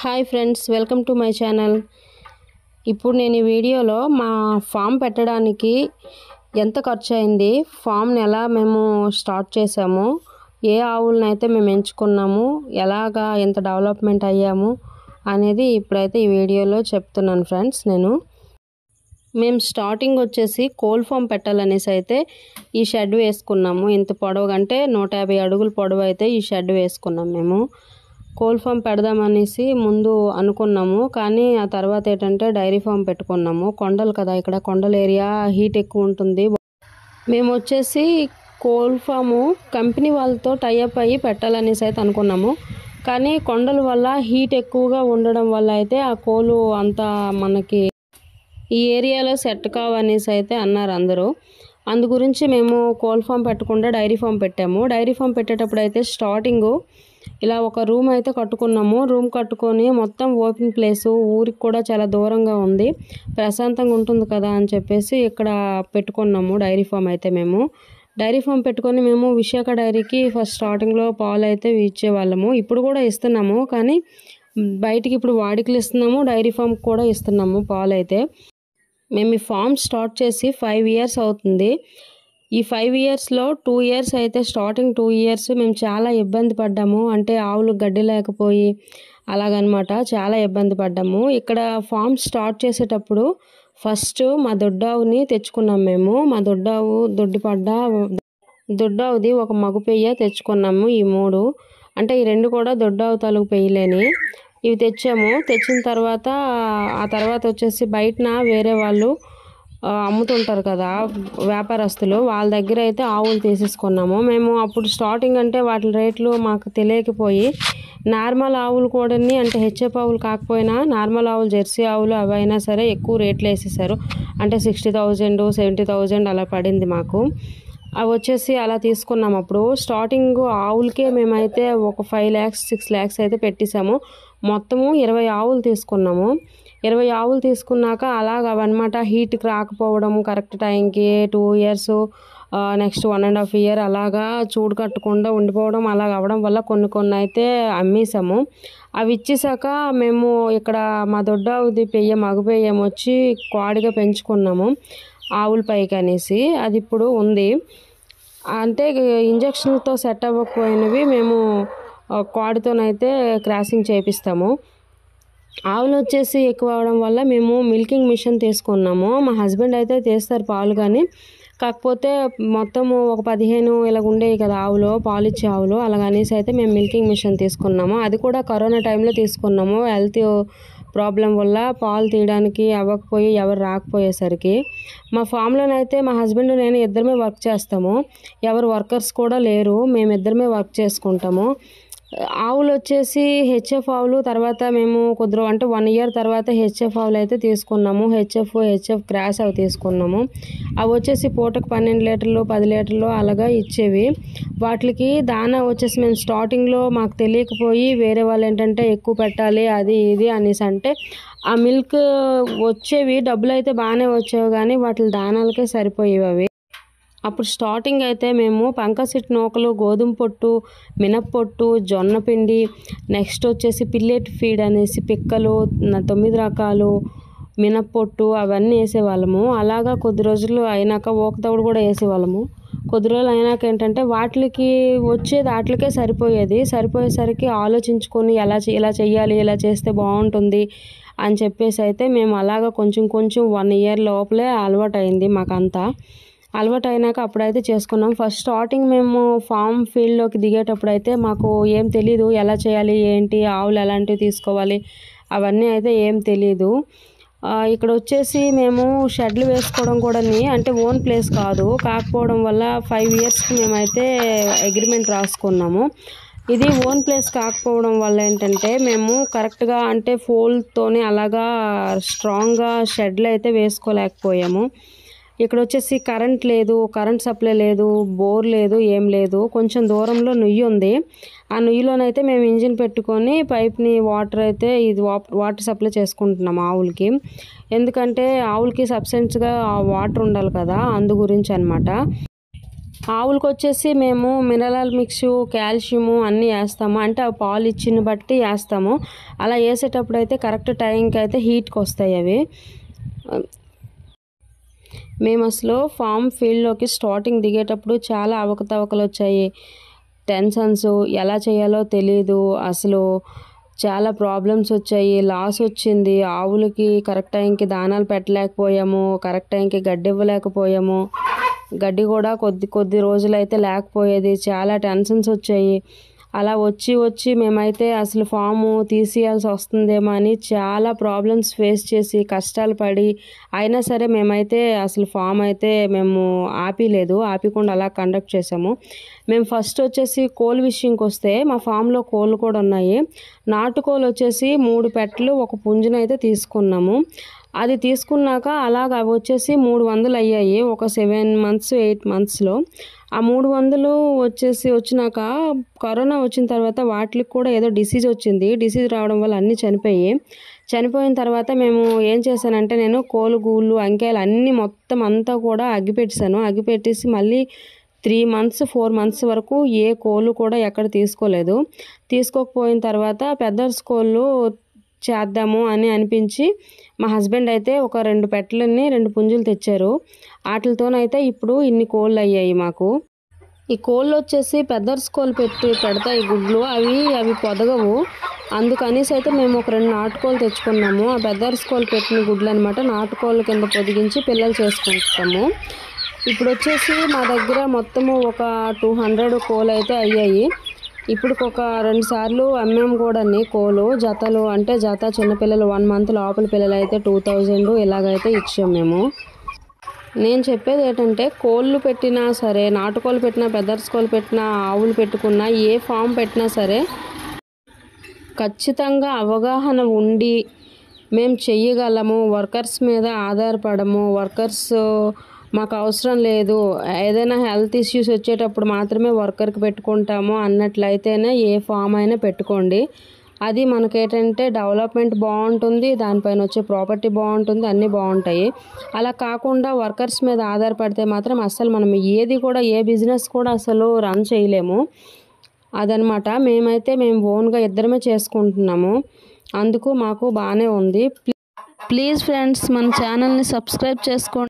hi friends welcome to my channel ఇప్పుడు నేను ఈ వీడియోలో మా ఫామ్ పెట్టడానికి ఎంత ఖర్చు అయింది ఫామ్ని ఎలా మేము స్టార్ట్ చేసాము ఏ ఆవులను అయితే మేము ఎంచుకున్నాము ఎలాగా ఎంత డెవలప్మెంట్ అయ్యాము అనేది ఇప్పుడైతే ఈ వీడియోలో చెప్తున్నాను ఫ్రెండ్స్ నేను మేము స్టార్టింగ్ వచ్చేసి కోల్ ఫామ్ పెట్టాలనేసి అయితే ఈ షెడ్ వేసుకున్నాము ఇంత పొడవు అంటే నూట యాభై అడుగుల పొడవు అయితే ఈ షెడ్ వేసుకున్నాం మేము కోల్ ఫామ్ పెడదామనేసి ముందు అనుకున్నాము కానీ ఆ తర్వాత ఏంటంటే డైరీ ఫామ్ పెట్టుకున్నాము కొండలు కదా ఇక్కడ కొండల ఏరియా హీట్ ఎక్కువ ఉంటుంది మేము వచ్చేసి కోల్ ఫాము కంపెనీ వాళ్ళతో టైఅప్ అయ్యి పెట్టాలనేసి అయితే అనుకున్నాము కానీ కొండల వల్ల హీట్ ఎక్కువగా ఉండడం వల్ల అయితే ఆ కోలు అంత మనకి ఈ ఏరియాలో సెట్ కావనేసి అయితే అన్నారు అందరూ అందు గురించి మేము కోల్ ఫామ్ పెట్టకుండా డైరీ ఫామ్ పెట్టాము డైరీ ఫామ్ పెట్టేటప్పుడు అయితే స్టార్టింగు ఇలా ఒక రూమ్ అయితే కట్టుకున్నాము రూమ్ కట్టుకొని మొత్తం ఓపెన్ ప్లేస్ ఊరికి కూడా చాలా దూరంగా ఉంది ప్రశాంతంగా ఉంటుంది కదా అని చెప్పేసి ఇక్కడ పెట్టుకున్నాము డైరీ ఫామ్ అయితే మేము డైరీ ఫామ్ పెట్టుకొని మేము విశాఖ డైరీకి ఫస్ట్ స్టార్టింగ్లో పాలు అయితే ఇచ్చేవాళ్ళము ఇప్పుడు కూడా ఇస్తున్నాము కానీ బయటికి ఇప్పుడు వాడికలు ఇస్తున్నాము డైరీ ఫామ్ కూడా ఇస్తున్నాము పాలు అయితే మేము ఈ ఫామ్ స్టార్ట్ చేసి ఫైవ్ ఇయర్స్ అవుతుంది ఈ ఫైవ్ ఇయర్స్లో టూ ఇయర్స్ అయితే స్టార్టింగ్ టూ ఇయర్స్ మేము చాలా ఇబ్బంది పడ్డాము అంటే ఆవులు గడ్డి లేకపోయి అలాగనమాట చాలా ఇబ్బంది పడ్డాము ఇక్కడ ఫామ్ స్టార్ట్ చేసేటప్పుడు ఫస్ట్ మా దొడ్డావుని తెచ్చుకున్నాం మేము మా దొడ్డావు దొడ్డిపడ్డ దొడ్డావుది ఒక మగు పెయ్య తెచ్చుకున్నాము ఈ మూడు అంటే ఈ రెండు కూడా దొడ్డావు తాలూకు పెయ్యలేని ఇవి తెచ్చాము తెచ్చిన తర్వాత ఆ తర్వాత వచ్చేసి బయటన వేరే వాళ్ళు ఆ, అమ్ముతుంటారు కదా వ్యాపారస్తులు వాళ్ళ దగ్గర అయితే ఆవులు తీసేసుకున్నాము మేము అప్పుడు స్టార్టింగ్ అంటే వాటి రేట్లు మాకు తెలియకపోయి నార్మల్ ఆవులు కూడా అంటే హెచ్ఎఫ్ ఆవులు కాకపోయినా నార్మల్ ఆవులు జెర్సీ ఆవులు అవైనా సరే ఎక్కువ రేట్లు వేసేసారు అంటే సిక్స్టీ థౌజండ్ సెవెంటీ థౌజండ్ అలా పడింది మాకు అవి వచ్చేసి అలా తీసుకున్నాం అప్పుడు స్టార్టింగ్ ఆవులకే మేమైతే ఒక ఫైవ్ ల్యాక్స్ సిక్స్ ల్యాక్స్ అయితే పెట్టేశాము మొత్తము ఇరవై ఆవులు తీసుకున్నాము ఇరవై ఆవులు తీసుకున్నాక అలాగ అవన్నమాట హీట్కి రాకపోవడం కరెక్ట్ టైంకి two years next one and half year అలాగా చూడు కట్టకుండా ఉండిపోవడం అలాగ అవ్వడం వల్ల కొన్ని కొన్ని అయితే అమ్మేసాము అవి ఇచ్చేసాక మేము ఇక్కడ మా దొడ్డావుది పెయ్య మగ పెయ్యం వచ్చి కోడిగా పెంచుకున్నాము ఆవుల పైకి అనేసి అది ఇప్పుడు ఉంది అంటే ఇంజక్షన్తో సెట్ అవ్వకపోయినవి మేము ఆ, కోడితోనైతే క్రాసింగ్ చేపిస్తాము ఆవులు వచ్చేసి ఎక్కువ అవడం వల్ల మేము మిల్కింగ్ మిషన్ తీసుకున్నాము మా హస్బెండ్ అయితే తీస్తారు పాలు కానీ కాకపోతే మొత్తము ఒక పదిహేను ఇలా ఉండేవి కదా ఆవులు పాలు ఇచ్చే ఆవులు అలాగనేసి అయితే మేము మిల్కింగ్ మిషన్ తీసుకున్నాము అది కూడా కరోనా టైంలో తీసుకున్నాము హెల్త్ ప్రాబ్లం వల్ల పాలు తీయడానికి అవ్వకపోయి ఎవరు రాకపోయేసరికి మా ఫామ్లోనైతే మా హస్బెండ్ నేను ఇద్దరమే వర్క్ చేస్తాము ఎవరు వర్కర్స్ కూడా లేరు మేము ఇద్దరమే వర్క్ చేసుకుంటాము ఆవులు వచ్చేసి హెచ్ఎఫ్ ఆవులు తర్వాత మేము కొద్ది రో- అంటే వన్ ఇయర్ తర్వాత హెచ్ఎఫ్ ఆవులు అయితే తీసుకున్నాము హెచ్ఎఫ్ హెచ్ఎఫ్ క్రాస్ అవి తీసుకున్నాము అవి వచ్చేసి పూటకు పన్నెండు లీటర్లు పది లీటర్లు అలాగా ఇచ్చేవి వాటికి దానా వచ్చేసి మేము స్టార్టింగ్లో మాకు తెలియకపోయి వేరే వాళ్ళు ఏంటంటే ఎక్కువ పెట్టాలి అది ఇది అనేసి అంటే ఆ మిల్క్ వచ్చేవి డబ్బులు అయితే బాగానే వచ్చేవి కానీ వాటి దానాలకే సరిపోయేవి అవి అప్పుడు స్టార్టింగ్ అయితే మేము పంకసిట్ నూకలు గోధుమ పొట్టు మినప్పొట్టు జొన్న పిండి నెక్స్ట్ వచ్చేసి పిల్లెట్ ఫీడ్ అనేసి పిక్కలు న- తొమ్మిది రకాలు మినప్పొట్టు అవన్నీ వేసేవాళ్ళము అలాగా కొద్ది రోజులు అయినాక ఓకతవుడు కూడా వేసేవాళ్ళము కొద్ది రోజులు అయినాక ఏంటంటే వాటికి వచ్చేది వాటికే సరిపోయేది సరిపోయేసరికి ఆలోచించుకొని ఎలా చే- ఇలా చెయ్యాలి ఇలా చేస్తే బాగుంటుంది అని చెప్పేసి అయితే మేము అలాగా కొంచెం కొంచెం వన్ ఇయర్ లోపలే అలవాటు అయింది మాకంతా అలవాటు అయినాక అప్పుడైతే చేసుకున్నాం ఫస్ట్ స్టార్టింగ్ మేము ఫామ్ ఫీల్డ్లోకి దిగేటప్పుడు అయితే మాకు ఏం తెలీదు ఎలా చేయాలి ఏంటి ఆవులు ఎలాంటివి తీసుకోవాలి అవన్నీ అయితే ఏం తెలీదు ఆ, ఇక్కడ వచ్చేసి మేము షెడ్లు వేసుకోవడం కూడా అంటే ఓన్ ప్లేస్ కాదు కాకపోవడం వల్ల ఫైవ్ ఇయర్స్కి మేమైతే అగ్రిమెంట్ రాసుకున్నాము ఇది ఓన్ ప్లేస్ కాకపోవడం వల్ల ఏంటంటే మేము కరెక్ట్గా అంటే ఫోల్తోనే అలాగా స్ట్రాంగ్గా షెడ్లు అయితే వేసుకోలేకపోయాము ఇక్కడ వచ్చేసి కరెంట్ లేదు కరెంట్ సప్లై లేదు బోర్ లేదు ఏం లేదు కొంచెం దూరంలో నుయ్యి ఉంది ఆ నుయ్యిలోనైతే మేము ఇంజిన్ పెట్టుకొని పైప్ని వాటర్ అయితే ఇది వా- వాటర్ సప్లై చేసుకుంటున్నాం ఆవులకి ఎందుకంటే ఆవులకి సబ్సెంట్స్గా వాటర్ ఉండాలి కదా అందు గురించి అనమాట ఆవులకు వచ్చేసి మేము మినరల్ మిక్స్ కాల్షియము అన్నీ వేస్తాము అంటే ఆ పాలు ఇచ్చిన బట్టి వేస్తాము అలా వేసేటప్పుడు అయితే కరెక్ట్ టైంకి అయితే హీట్కి వస్తాయి అవి మేము అసలు ఫామ్ ఫీల్డ్లోకి స్టార్టింగ్ దిగేటప్పుడు చాలా అవకతవకలు వచ్చాయి టెన్షన్స్ ఎలా చేయాలో తెలీదు అసలు చాలా ప్రాబ్లమ్స్ వచ్చాయి లాస్ వచ్చింది ఆవులకి కరెక్ట్ టైంకి దానాలు పెట్టలేకపోయాము కరెక్ట్ టైంకి గడ్డి ఇవ్వలేకపోయాము గడ్డి కూడా కొద్ది కొద్ది రోజులైతే లేకపోయేది చాలా టెన్షన్స్ వచ్చాయి అలా వచ్చి వచ్చి మేమైతే అసలు ఫాము తీసేయాల్సి వస్తుందేమో అని చాలా ప్రాబ్లమ్స్ ఫేస్ చేసి కష్టాలు పడి అయినా సరే మేమైతే అసలు ఫామ్ అయితే మేము ఆపిలేదు ఆపికుండా అలా కండక్ట్ చేసాము మేము ఫస్ట్ వచ్చేసి కోల్ విషయంకి వస్తే మా ఫామ్లో కోళ్ళు కూడా ఉన్నాయి నాటుకోలు వచ్చేసి మూడు పెట్టలు ఒక పుంజునైతే తీసుకున్నాము అది తీసుకున్నాక అలాగ అవి వచ్చేసి మూడు వందలు అయ్యాయి ఒక సెవెన్ మంత్స్ ఎయిట్ మంత్స్లో ఆ మూడు వందలు వచ్చేసి వచ్చినాక కరోనా వచ్చిన తర్వాత వాటికి కూడా ఏదో డిసీజ్ వచ్చింది డిసీజ్ రావడం వల్ల అన్నీ చనిపోయి చనిపోయిన తర్వాత మేము ఏం చేశానంటే నేను కోలు గూళ్ళు అంకాయలు అన్నీ మొత్తం అంతా కూడా అగ్గిపెట్టేశాను అగ్గిపెట్టేసి మళ్ళీ త్రీ మంత్స్ ఫోర్ మంత్స్ వరకు ఏ కోళ్ళు కూడా ఎక్కడ తీసుకోలేదు తీసుకోకపోయిన తర్వాత పెద్ద కోళ్ళు చేద్దాము అని అనిపించి మా హస్బెండ్ అయితే ఒక రెండు పెట్టలని రెండు పుంజులు తెచ్చారు వాటితోనైతే ఇప్పుడు ఇన్ని కోళ్ళు అయ్యాయి మాకు ఈ కోళ్ళు వచ్చేసి పెద్దర్స్ కోళ్ళు పెట్టి పెడతాయి గుడ్లు అవి అవి పొదగవు అందుకనేసి అయితే మేము ఒక రెండు నాటుకోళ్ళు తెచ్చుకున్నాము ఆ పెద్దర్స్ కోళ్ళు పెట్టిన గుడ్లు అనమాట నాటుకోళ్ళ కింద పొదిగించి పిల్లలు చేసుకుంటాము ఇప్పుడు వచ్చేసి మా దగ్గర మొత్తము ఒక టూ హండ్రెడ్ కోళ్ళు అయితే అయ్యాయి ఇప్పుడు ఒక రెండు సార్లు అమ్మాము కూడా కోలు జతలు అంటే జత చిన్నపిల్లలు వన్ మంత్ లోపల పిల్లలు అయితే టూ థౌజండ్ ఇలాగైతే ఇచ్చాము మేము నేను చెప్పేది ఏంటంటే కోళ్ళు పెట్టినా సరే నాటుకోళ్ళు పెట్టినా పెద్దర్స్ కోళ్ళు పెట్టినా ఆవులు పెట్టుకున్నా ఏ ఫామ్ పెట్టినా సరే ఖచ్చితంగా అవగాహన ఉండి మేము చెయ్యగలము వర్కర్స్ మీద ఆధారపడము వర్కర్స్ మాకు అవసరం లేదు ఏదైనా హెల్త్ ఇష్యూస్ వచ్చేటప్పుడు మాత్రమే వర్కర్కి పెట్టుకుంటాము అన్నట్లయితేనే ఏ ఫామ్ అయినా పెట్టుకోండి అది మనకేంటంటే డెవలప్మెంట్ బాగుంటుంది దానిపైన వచ్చే ప్రాపర్టీ బాగుంటుంది అన్నీ బాగుంటాయి అలా కాకుండా వర్కర్స్ మీద ఆధారపడితే మాత్రం అస్సలు మనం ఏది కూడా ఏ బిజినెస్ కూడా అసలు రన్ చేయలేము అదనమాట మేమైతే మేము ఓన్గా ఇద్దరమే చేసుకుంటున్నాము అందుకు మాకు బాగానే ఉంది ప్లీజ్ ఫ్రెండ్స్ మన ఛానల్ని సబ్స్క్రైబ్ చేసుకోండి